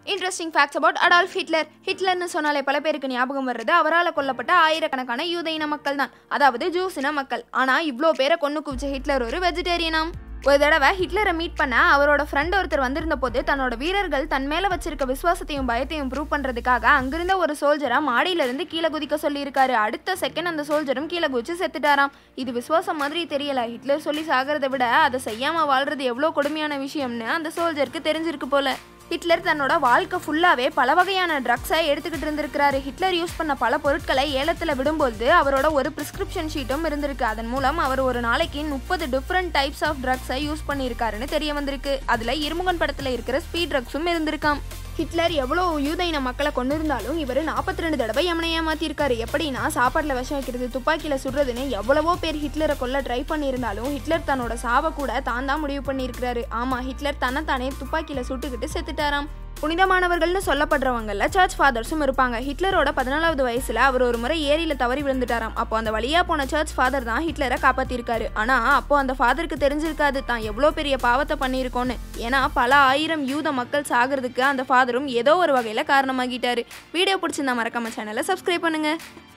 interesting facts about Adolf Hitler ஹிட்லர்னு சொன்னாலே பல பேருக்கு ஞாபகம் வர்றது அவரால் கொல்லப்பட்ட ஆயிரக்கணக்கான யூத இன மக்கள் தான் அதாவது ஜூஸ் இன மக்கள் ஆனால் இவ்வளோ பேரை கொண்டு குவிச்ச ஹிட்லர் ஒரு வெஜிடேரியனாம் ஒரு தடவை ஹிட்லரை மீட் பண்ண அவரோட ஃப்ரெண்ட் ஒருத்தர் வந்திருந்த போது தன்னோட வீரர்கள் தன் மேல வச்சிருக்க விசுவாசத்தையும் பயத்தையும் ப்ரூவ் பண்றதுக்காக அங்கிருந்த ஒரு சோல்ஜரா மாடியில இருந்து கீழே குதிக்க சொல்லியிருக்காரு அடுத்த செகண்ட் அந்த சோல்ஜரும் கீழே குதிச்சு செத்துட்டாராம் இது விசுவாசம் மாதிரி தெரியல ஹிட்லர் சொல்லி சாகிறத விட அதை செய்யாம வாழ்றது எவ்வளோ கொடுமையான விஷயம்னு அந்த சோல்ஜருக்கு தெரிஞ்சிருக்கு போல ஹிட்லர் தன்னோட வாழ்க்கை ஃபுல்லாகவே பல வகையான ட்ரக்ஸை எடுத்துக்கிட்டு இருந்திருக்கிறாரு ஹிட்லர் யூஸ் பண்ண பல பொருட்களை ஏலத்தில் விடும்போது அவரோட ஒரு ப்ரிஸ்கிரிப்ஷன் ஷீட்டும் இருந்திருக்கு அதன் மூலம் அவர் ஒரு நாளைக்கு முப்பது டிஃப்ரெண்ட் டைப்ஸ் ஆஃப் ட்ரக்ஸை யூஸ் பண்ணியிருக்காருன்னு தெரிய வந்திருக்கு அதில் இருமுகன் படத்தில் இருக்கிற ஸ்பீட் ட்ரக்ஸும் இருந்திருக்காம் ஹிட்லர் எவ்வளோ யூத இன மக்களை கொண்டு இருந்தாலும் இவர் நாற்பத்தி ரெண்டு தடவை யமனை ஏமாத்திருக்காரு எப்படின்னா சாப்பாட்டில் விஷம் வைக்கிறது துப்பாக்கியில் சுடுறதுன்னு எவ்வளவோ பேர் ஹிட்லரை கொல்ல ட்ரை பண்ணியிருந்தாலும் ஹிட்லர் தன்னோட சாவை கூட தான் தான் முடிவு பண்ணியிருக்கிறாரு ஆமாம் ஹிட்லர் தன்னைத்தானே துப்பாக்கியில் சுட்டுக்கிட்டு செத்துட்டாராம் புனிதமானவர்கள்னு சொல்லப்படுறவங்கள சர்ச் ஃபாதர்ஸும் இருப்பாங்க ஹிட்லரோட பதினாலாவது வயசுல அவர் ஒரு முறை ஏரியில தவறி விழுந்துட்டாராம் அப்போ அந்த வழியா போன சர்ச் ஃபாதர் தான் ஹிட்லரை காப்பாத்திருக்காரு ஆனா அப்போ அந்த ஃபாதருக்கு தெரிஞ்சிருக்காது தான் எவ்வளோ பெரிய பாவத்தை பண்ணியிருக்கோன்னு ஏன்னா பல ஆயிரம் யூத மக்கள் சாகிறதுக்கு அந்த ஃபாதரும் ஏதோ ஒரு வகையில காரணமாகிட்டாரு வீடியோ பிடிச்சிருந்தா மறக்காம சேனலை சப்ஸ்கிரைப் பண்ணுங்க